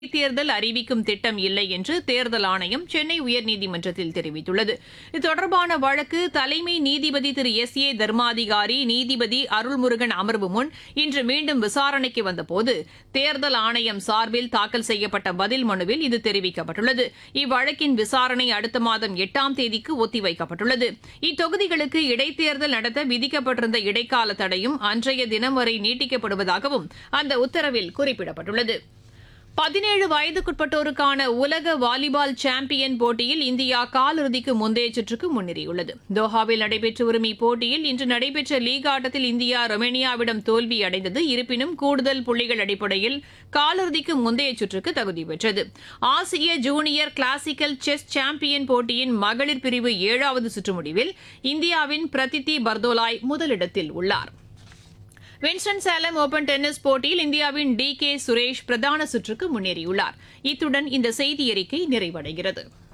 தேர்தல் அறிவிக்கும் திட்டம் இல்லை என்று தேர்தல் ஆணையம் சென்னை உயர்நீதிமன்றத்தில் தெரிவித்துள்ளது இது தொடர்பான வழக்கு தலைமை நீதிபதி திரு எஸ் ஏ தர்மாதிகாரி நீதிபதி அருள்முருகன் அமர்வு முன் இன்று மீண்டும் விசாரணைக்கு வந்தபோது தேர்தல் ஆணையம் சார்பில் தாக்கல் செய்யப்பட்ட பதில் மனுவில் இது தெரிவிக்கப்பட்டுள்ளது இவ்வழக்கின் விசாரணை அடுத்த மாதம் எட்டாம் தேதிக்கு ஒத்திவைக்கப்பட்டுள்ளது இத்தொகுதிகளுக்கு இடைத்தேர்தல் நடத்த விதிக்கப்பட்டிருந்த இடைக்கால தடையும் அன்றைய தினம் வரை நீட்டிக்கப்படுவதாகவும் அந்த உத்தரவில் குறிப்பிடப்பட்டுள்ளது பதினேழு வயதுக்குட்பட்டோருக்கான உலக வாலிபால் சாம்பியன் போட்டியில் இந்தியா காலிறுதிக்கு முந்தைய சுற்றுக்கு முன்னேறியுள்ளது தோஹாவில் நடைபெற்று வரும் இப்போட்டியில் இன்று நடைபெற்ற லீக் ஆட்டத்தில் இந்தியா ரொமேனியாவிடம் தோல்வி அடைந்தது இருப்பினும் கூடுதல் புள்ளிகள் அடிப்படையில் காலிறுதிக்கு முந்தைய சுற்றுக்கு தகுதி பெற்றது ஆசிய ஜூனியர் கிளாசிக்கல் செஸ் சாம்பியன் போட்டியின் மகளிர் பிரிவு ஏழாவது சுற்று முடிவில் இந்தியாவின் பிரதித்தி பர்தோலாய் முதலிடத்தில் உள்ளார் வின்ஸ்டன் சேலம் ஓபன் டென்னிஸ் போட்டியில் இந்தியாவின் டி கே சுரேஷ் பிரதான சுற்றுக்கு முன்னேறியுள்ளார் இத்துடன் இந்த செய்தி அறிக்கை நிறைவடைகிறது